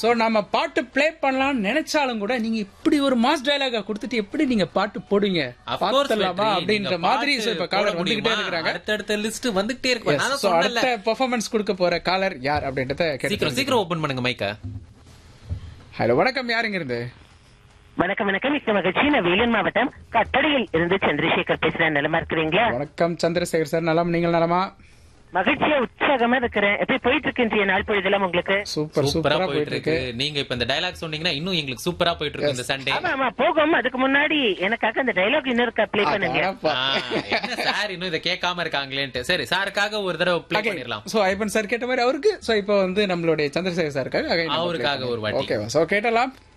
So நம்ம பாட்டு play பண்ணலாம்னு நினைச்சாலும் கூட நீங்க இப்படி ஒரு மாஸ் டயலாக கொடுத்துட்டு எப்படி நீங்க பாட்டு போடுங்க Of course, பாத்துடலாமா வெற்றி. அப்படின்ற நீங்க மாதிரி பாட்டு so இப்ப போட காலர் வந்துகிட்டே முடியுமா? இருக்கிறாங்க அடுத்தடுத்த லிஸ்ட் வந்துகிட்டே இருக்கு நான் தான் சோ சொன்னேன்ல. அடுத்த பெர்ஃபார்மன்ஸ் கொடுக்க போற காலர் யார் அப்படின்றத சீக்கிரம் கேட்டு சீக்கிரம் ஓபன் பண்ணுங்க மைக்க ஹலோ வணக்கம் யாருங்க இருந்து வணக்கம் வணக்கம் மிக்க மகிழ்ச்சி நான் வேலூர் மாவட்டம் கட்டடையில் இருந்து சந்திரசேகர் பேசுறேன் நலமா இருக்கிறீங்களா வணக்கம் சந்திரசேகர் சார் நலம் நீங்கள் நலமா மகிழ்ச்சியா உற்சாகமா இருக்கிறேன் எப்படி போயிட்டு இருக்கு இன்றைய நாள் பொழுதெல்லாம் உங்களுக்கு சூப்பர் சூப்பரா சூப்பரா போயிட்டு இருக்கு நீங்க இப்ப இந்த டயலாக் சொன்னீங்கன்னா இன்னும் எங்களுக்கு சூப்பரா போயிட்டு இருக்கு இந்த சண்டே ஆமா ஆமா போகும் அதுக்கு முன்னாடி எனக்காக அந்த டைலாக் இன்னொரு ப்ளே பண்ணுங்க அடப்பா. என்ன சார் இன்னும் இதை கேட்காம இருக்காங்களேன்ட்டு சரி சாருக்காக ஒரு தடவை ப்ளே Okay. பண்ணிடலாம் So, ஐபன் சார் கேட்ட மாதிரி அவருக்கு சோ இப்போ வந்து நம்மளுடைய சந்திரசேகர் சாருக்காக again நம்ம அவருக்காக play ஒரு வாட்டி. ஓகே சோ கேட்டலாம்